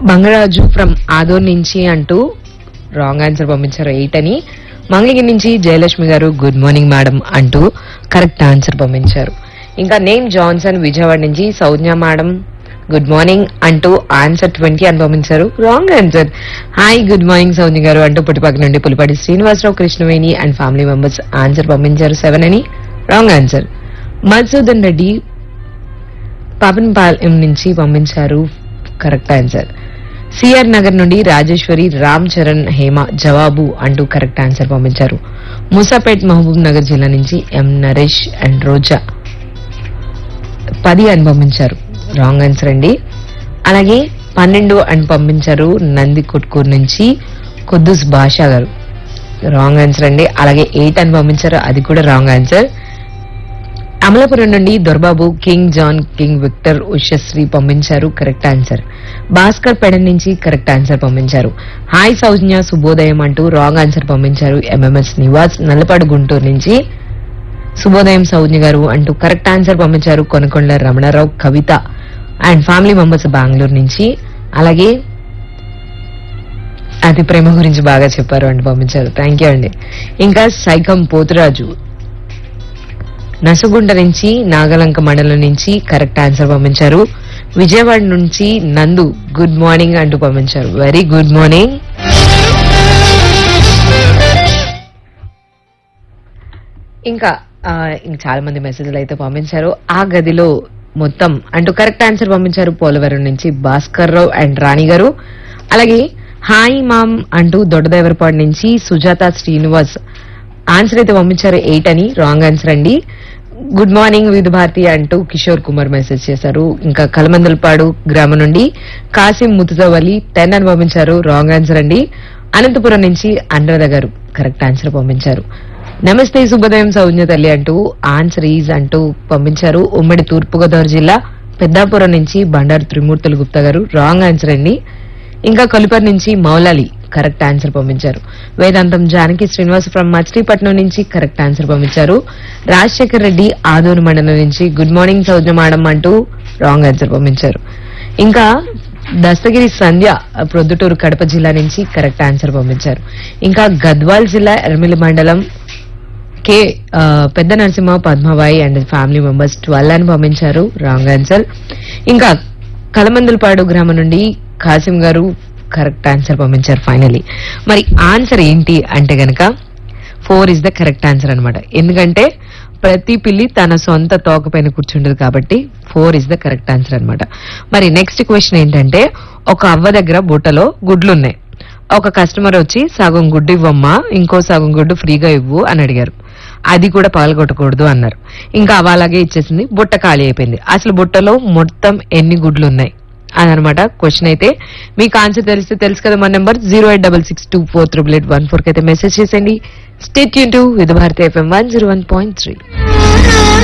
బంగరాజు from ఆదోర్ నుంచి అంటూ wrong answer పంపించారు ఎయిట్ అని మంగళగిరి నుంచి Jayalakshmi garu good morning madam అంటూ కరెక్ట్ ఆన్సర్ పంపించారు ఇంకా నేమ్ జాన్సన్ విజయవాడ నుంచి సౌజ్ఞ మేడం గుడ్ మార్నింగ్ అంటూ ఆన్సర్ ట్వంటీ అని పంపించారు wrong answer hi good morning Saujna garu అంటూ పుట్టిపక్క నుండి Pulipati Srinivasarao Krishnaveni and family members answer పంపించారు సెవెన్ అని రాంగ్ ఆన్సర్ మధుసూదన్ రెడ్డి పాపన్పాలెం నుంచి పంపించారు కరెక్ట్ ఆన్సర్ సిఆర్ నగర్ నుండి రాజేశ్వరి రామ్ చరణ్ హేమ జవాబు అంటూ కరెక్ట్ ఆన్సర్ పంపించారు మూసాపేట్ మహబూబ్ నగర్ జిల్లా నుంచి ఎం నరేష్ అండ్ రోజా పది అని పంపించారు రాంగ్ ఆన్సర్ అండి అలాగే పన్నెండు అని పంపించారు నంది కొట్కూరు నుంచి కుద్దుస్ భాషా గారు రాంగ్ ఆన్సర్ అండి అలాగే ఎయిట్ అని పంపించారు అది కూడా రాంగ్ ఆన్సర్ అమలాపురం నుండి Dorbabu king John king Victor Ushasri పంపించారు కరెక్ట్ ఆన్సర్ భాస్కర్ పెడ నుంచి కరెక్ట్ ఆన్సర్ పంపించారు హాయ్ సౌజ్ఞ శుభోదయం అంటూ రాంగ్ ఆన్సర్ పంపించారు ఎంఎంఎస్ నివాస్ నల్లపాడు గుంటూరు నుంచి శుభోదయం సౌజ్ఞ గారు అంటూ కరెక్ట్ ఆన్సర్ పంపించారు Konakonda Ramanarao Kavitha and family members Bengaluru నుంచి అలాగే అతి ప్రేమ గురించి బాగా చెప్పారు అంటూ పంపించారు థ్యాంక్ యూ అండి ఇంకా సైకం పోతురాజు నసుగుంట నుంచి నాగలంక మండలం నుంచి కరెక్ట్ ఆన్సర్ పంపించారు విజయవాడ నుంచి నందు గుడ్ మార్నింగ్ అంటూ పంపించారు వెరీ గుడ్ మార్నింగ్ ఇంకా ఆ, ఇంక చాలా మంది మెసేజ్లు అయితే పంపించారు ఆ గదిలో మొత్తం అంటూ కరెక్ట్ ఆన్సర్ పంపించారు పోలవరం నుంచి భాస్కర్ రావు అండ్ రాణి గారు అలాగే హాయ్ మామ్ అంటూ దొడ్డదేవరపాడు నుంచి సుజాత శ్రీనివాస్ ఆన్సర్ అయితే పంపించారు ఎయిట్ అని రాంగ్ ఆన్సర్ అండి గుడ్ మార్నింగ్ విధు భారతి అంటూ కిషోర్ కుమార్ మెసేజ్ చేశారు ఇంకా కలమందలపాడు గ్రామం నుండి కాసిం ముతుజవలి టెన్ అని పంపించారు రాంగ్ ఆన్సర్ అండి అనంతపురం నుంచి అనురాధ గారు కరెక్ట్ ఆన్సర్ పంపించారు నమస్తే శుభోదయం సౌజ్ఞ తల్లి అంటూ ఆన్సర్ ఈజ్ అంటూ పంపించారు ఉమ్మడి తూర్పుగోదావరి జిల్లా పెద్దాపురం నుంచి బండారు త్రిమూర్తులు గుప్తా గారు రాంగ్ ఆన్సర్ అండి ఇంకా కొలిపర్ నుంచి మౌలాలి కరెక్ట్ ఆన్సర్ పంపించారు వేదాంతం జానకి శ్రీనివాస్ ఫ్రమ్ మచిలీపట్నం నుంచి కరెక్ట్ ఆన్సర్ పంపించారు రాజశేఖర్ రెడ్డి ఆదోని మండలం నుంచి గుడ్ మార్నింగ్ సౌజ్ఞ మేడం అంటూ రాంగ్ ఆన్సర్ పంపించారు ఇంకా దస్తగిరి సంధ్య ప్రొద్దుటూరు కడప జిల్లా నుంచి కరెక్ట్ ఆన్సర్ పంపించారు ఇంకా గద్వాల్ జిల్లా ఎర్మిలి మండలం కే ఆ, పెద్ద Narasimha Padmabai and family members twelve అని పంపించారు రాంగ్ ఆన్సర్ ఇంకా కలమందులపాడు గ్రామం నుండి కాసిం గారు కరెక్ట్ ఆన్సర్ పంపించారు ఫైనలీ మరి ఆన్సర్ ఏంటి అంటే గనక four is the correct answer అన్నమాట ఎందుకంటే ప్రతి పిల్లి తన సొంత తోక పైన కూర్చుంటది కాబట్టి four is the correct answer అన్నమాట మరి నెక్స్ట్ క్వశ్చన్ ఏంటంటే ఒక అవ్వ దగ్గర బుట్టలో గుడ్లు ఉన్నాయి ఒక కస్టమర్ వచ్చి సగం గుడ్డు ఇవ్వమ్మా ఇంకో సగం గుడ్డు ఫ్రీగా ఇవ్వు అని అడిగారు అది కూడా పగలగొట్టకూడదు అన్నారు ఇంకా అవ అలాగే ఇచ్చేసింది బుట్ట ఖాళీ అయిపోయింది అసలు బుట్టలో మొత్తం ఎన్ని గుడ్లు ఉన్నాయి అదనమాట క్వశ్చన్ అయితే మీకు ఆన్సర్ తెలిస్తే తెలుసు కదా మా number zero eight double six two four triple eight one four కి అయితే మెసేజ్ చేసేయండి స్టేట్ యూన్ to Vividh Bharati FM one zero one point three